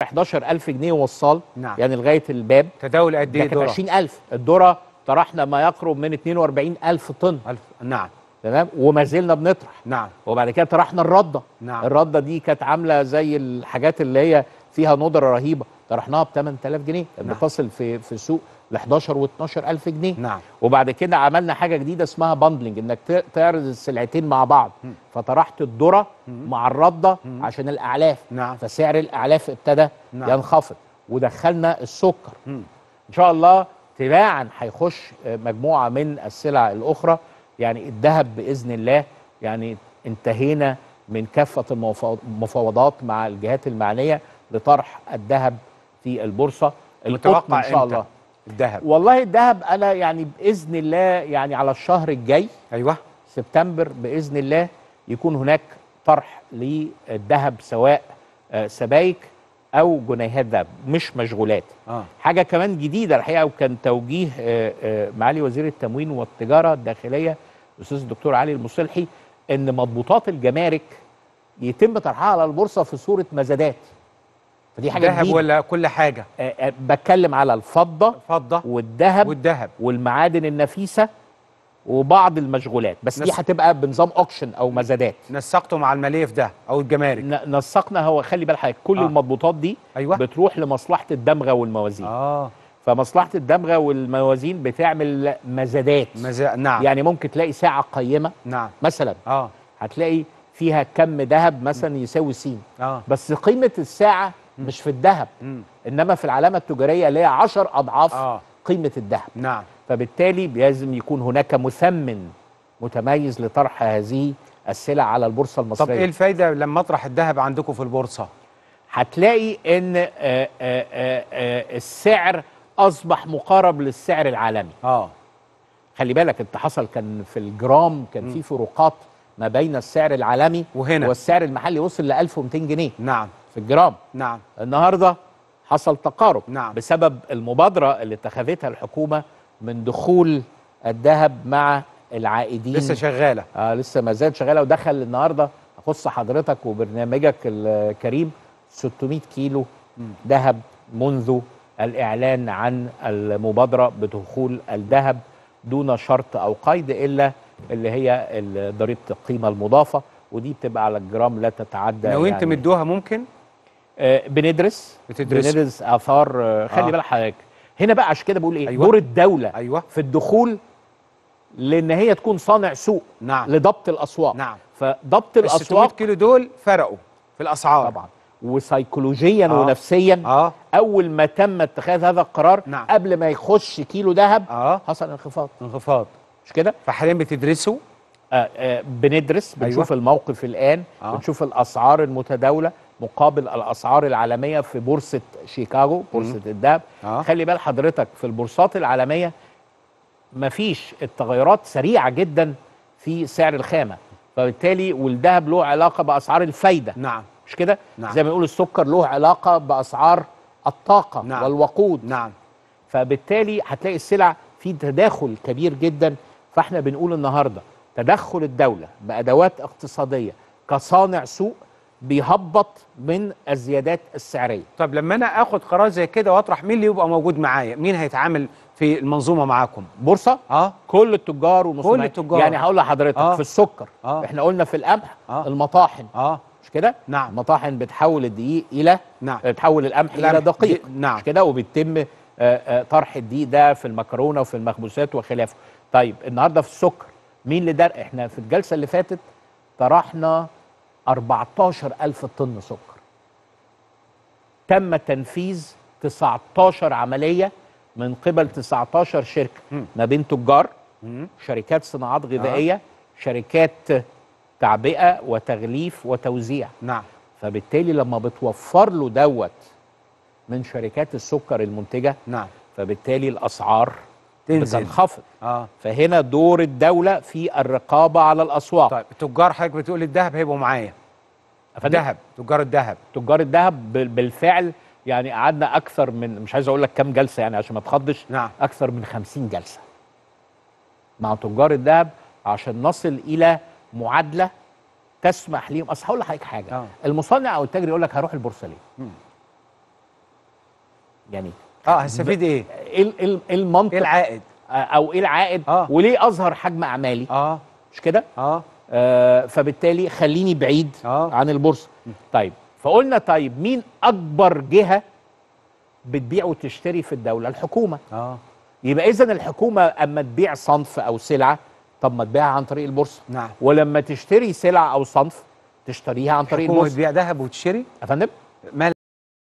11000 جنيه وصال نعم. يعني لغايه الباب تداول قد ده ايه كانت ذره 20000 الذره طرحنا ما يقرب من 42000 طن ألف. نعم تمام وما زلنا بنطرح نعم وبعد كده طرحنا الرده نعم. الرده دي كانت عامله زي الحاجات اللي هي فيها ندره رهيبه طرحناها ب 8000 جنيه كانت نعم. بتصل في في السوق ل 11 و 12000 جنيه نعم وبعد كده عملنا حاجه جديده اسمها باندلنج انك ت- تعرض السلعتين مع بعض فطرحت الذره مع الرده عشان الاعلاف نعم. فسعر الاعلاف ابتدى نعم. ينخفض ودخلنا السكر مم. ان شاء الله تباعا هيخش آه، مجموعه من السلع الاخرى يعني الذهب باذن الله يعني انتهينا من كافه المفاوض- المفاوضات مع الجهات المعنيه لطرح الذهب في البورصه القطن متوقع ان شاء إمتى؟ الله الذهب والله الذهب انا يعني باذن الله يعني على الشهر الجاي ايوه سبتمبر باذن الله يكون هناك طرح للذهب سواء آه، سبائك او جنيهات ذهب مش مشغولات اه حاجه كمان جديده الحقيقه وكان توجيه آه، آه، معالي وزير التموين والتجاره الداخليه الاستاذ الدكتور علي المصلحي ان مضبوطات الجمارك يتم طرحها على البورصه في صوره مزادات فدي حاجه ذهب جديده ولا كل حاجه آه، آه، بتكلم على الفضه فضه والذهب والذهب والمعادن النفيسه وبعض المشغولات بس دي نس- هتبقى بنظام اوكشن او مزادات نسقته مع الماليه في ده او الجمارك ن- نسقنا هو خلي بالك حضرتك كل آه. المضبوطات دي ايوه بتروح لمصلحه الدمغه والموازين اه فمصلحه الدمغه والموازين بتعمل مزادات مزا... نعم يعني ممكن تلاقي ساعه قيمه نعم مثلا اه هتلاقي فيها كم ذهب مثلا يساوي س اه بس قيمه الساعه مش في الذهب مم. انما في العلامه التجاريه اللي هي 10 اضعاف اه قيمه الذهب نعم فبالتالي لازم يكون هناك مثمن متميز لطرح هذه السلع على البورصه طب المصريه ايه الفايده لما اطرح الذهب عندكم في البورصه هتلاقي ان آه، آه، آه، آه، السعر اصبح مقارب للسعر العالمي اه خلي بالك انت حصل كان في الجرام كان في فروقات ما بين السعر العالمي وهنا. والسعر المحلي وصل ل 1200 جنيه نعم في الجرام نعم النهارده حصل تقارب نعم. بسبب المبادره اللي اتخذتها الحكومه من دخول الذهب مع العائدين لسه شغاله آه لسه ما زال شغاله ودخل النهارده اخص حضرتك وبرنامجك الكريم 600 كيلو ذهب منذ الاعلان عن المبادره بدخول الذهب دون شرط او قيد الا اللي هي ال- ضريبه القيمه المضافه ودي بتبقى على الجرام لا تتعدى لو انت يعني مدوها ممكن آه بندرس بتدرسوا. بندرس اثار آه خلي آه. بالك حضرتك هنا بقى عشان كده بقول ايه أيوة. دور الدوله ايوه في الدخول لان هي تكون صانع سوق نعم لضبط الاسواق نعم فضبط ال 600 الاسواق كيلو دول فرقوا في الاسعار طبعا وسيكولوجيا آه. ونفسيا اه اول ما تم اتخاذ هذا القرار نعم. قبل ما يخش كيلو ذهب اه حصل انخفاض انخفاض مش كده فحاليا بتدرسوا آه آه بندرس بنشوف أيوة. الموقف الان آه. بنشوف الاسعار المتداوله مقابل الاسعار العالميه في بورصه شيكاغو بورصه الذهب اه خلي بال حضرتك في البورصات العالميه مفيش التغيرات سريعه جدا في سعر الخامه فبالتالي والذهب له علاقه باسعار الفايده نعم مش كده نعم. زي ما نقول السكر له علاقه باسعار الطاقه نعم. والوقود نعم فبالتالي هتلاقي السلع في تداخل كبير جدا فاحنا بنقول النهارده تدخل الدوله بادوات اقتصاديه كصانع سوق بيهبط من الزيادات السعريه طب لما انا اخد قرار زي كده واطرح مين اللي يبقى موجود معايا مين هيتعامل في المنظومه معاكم بورصه اه كل التجار والمصنعين التجار. يعني هقول لحضرتك آه. في السكر آه. احنا قلنا في القمح آه. المطاحن اه مش كده نعم. المطاحن بتحول الدقيق الى نعم تحول القمح الى القمح دقيق دي- نعم. مش كده وبيتم آه، آه، طرح الدقيق ده في المكرونه وفي المخبوزات وخلافه طيب النهارده في السكر مين اللي در احنا في الجلسه اللي فاتت طرحنا 14000 طن سكر تم تنفيذ 19 عمليه من قبل 19 شركه مم. ما بين تجار مم. شركات صناعات غذائيه شركات تعبئه وتغليف وتوزيع نعم فبالتالي لما بتوفر له دوت من شركات السكر المنتجه نعم فبالتالي الاسعار تنزل. بتنخفض اه فهنا دور الدوله في الرقابه على الاسواق طيب التجار حضرتك بتقول الذهب هيبقوا معايا أفندم؟ الذهب تجار الذهب تجار الذهب بال- بالفعل يعني قعدنا اكثر من مش عايز اقول لك كام جلسه يعني عشان ما تخضش نعم اكثر من 50 جلسه مع تجار الذهب عشان نصل الى معادله تسمح ليهم اصل هقول لحضرتك حاجه آه. المصنع او التاجر يقول لك هروح البورصه ليه؟ مم. يعني اه هستفيد ايه ايه ال- ال- المنطق ايه العائد آه، او ايه العائد آه. وليه اظهر حجم اعمالي اه مش كده اه آه فبالتالي خليني بعيد آه. عن البورصه طيب فقلنا طيب مين اكبر جهه بتبيع وتشتري في الدوله الحكومه اه يبقى اذا الحكومه اما تبيع صنف او سلعه طب ما تبيعها عن طريق البورصه نعم ولما تشتري سلعه او صنف تشتريها عن طريق حكومه البورصه بتبيع ذهب وتشتري يا فندم مال